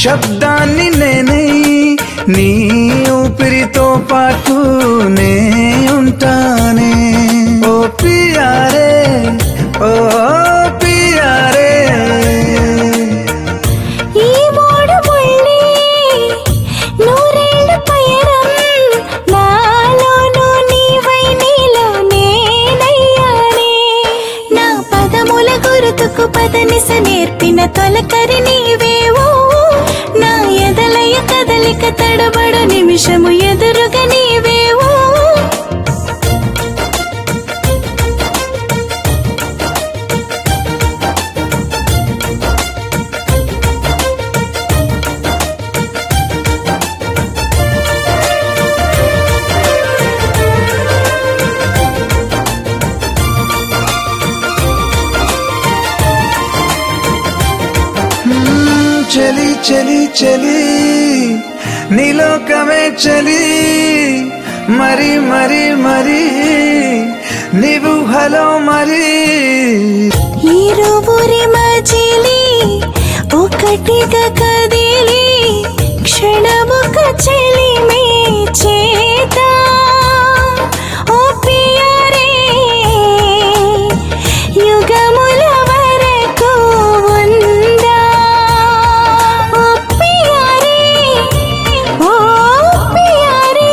శబ్దాన్ని నేనే నీ ఊపిరితో పాటు నే ఉంటానే ఓ పియారే ఓ పియారే ఈ మూడు ముళ్ళే నూరేళ్ల పయనం నాలోను నీవై నీలో నేనయ్యానే నా పదముల గురుతుకు పదనిస నేర్పిన తొలకరి నీవేవో నా ఎదలయ కదలిక తడబడు నిమిషము ఎదురుగా నీవేవో మ్మ్, చలి చలి చలి నీలోకమే చలి మరి మరి మరి నీవు హలో మరి ఇరువురి మజిలి ఒకటిగా కదిలి క్షణముక చెలిమే చేత ఓ పియరే యుగముల వరకు ఉందా ఓ పియరే ఓ పియరే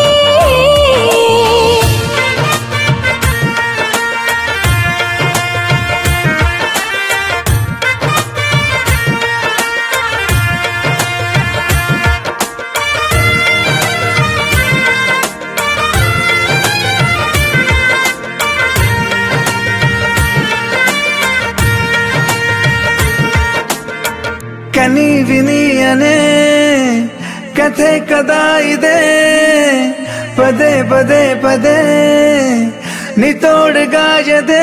కని విని అనే కథే కదా ఇదే పదే పదే పదే నీ తోడుగా ఎదే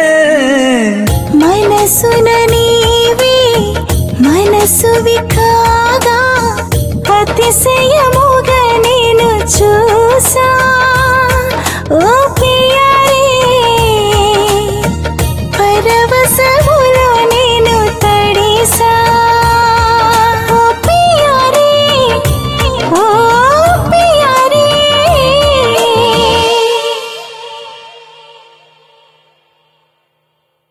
మనసున నీవి మనసువి కాగా అతిశయము